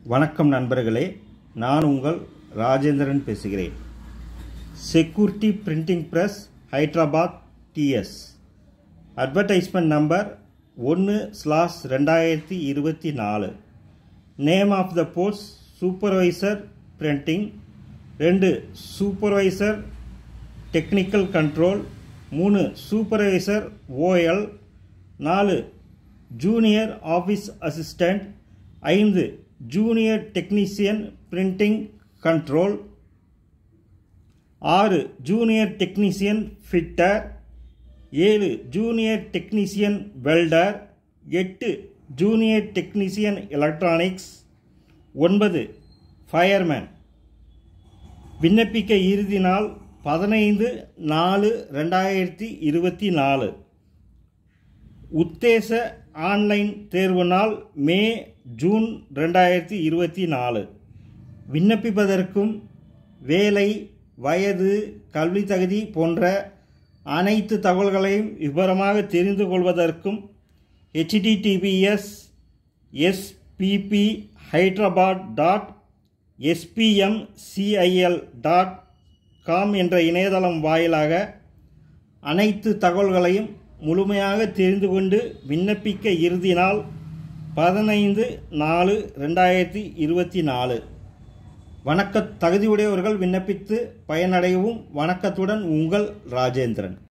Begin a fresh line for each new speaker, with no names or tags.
வணக்கம் நண்பர்களே நான் உங்கள் ராஜேந்திரன் பேசுகிறேன் security printing press Hyderabad TS advertisement number ஒன்று ஸ்லாஸ் ரெண்டாயிரத்தி இருபத்தி நாலு name of the post supervisor printing ரெண்டு சூப்பர்வைசர் டெக்னிக்கல் கண்ட்ரோல் மூணு சூப்பர்வைசர் ஓஎல் நாலு ஜூனியர் ஆஃபீஸ் அசிஸ்டண்ட் ஐந்து ஜூனியர் டெக்னீசியன் பிரிண்டிங் கண்ட்ரோல் ஆறு ஜூனியர் டெக்னீசியன் ஃபிட்டர் ஏழு ஜூனியர் டெக்னீசியன் வெல்டர் எட்டு ஜூனியர் டெக்னீசியன் எலக்ட்ரானிக்ஸ் ஒன்பது ஃபயர்மேன் விண்ணப்பிக்க இறுதி நாள் பதினைந்து நாலு ரெண்டாயிரத்தி இருபத்தி நாலு உத்தேச ஆன்லைன் தேர்வு நாள் மே ஜூன் ரெண்டாயிரத்தி இருபத்தி நாலு விண்ணப்பிப்பதற்கும் வேலை வயது கல்வி தகுதி போன்ற அனைத்து தகவல்களையும் விவரமாக தெரிந்து கொள்வதற்கும் HTTPS SPP Hyderabad dot SPMCIL dot com என்ற இணையதளம் வாயிலாக அனைத்து தகவல்களையும் முழுமையாக தெரிந்து கொண்டு விண்ணப்பிக்க இறுதி நாள் பதினைந்து நாலு ரெண்டாயிரத்தி இருபத்தி நாலு வணக்க தகுதியுடையவர்கள் விண்ணப்பித்து பயனடையவும் வணக்கத்துடன் உங்கள் ராஜேந்திரன்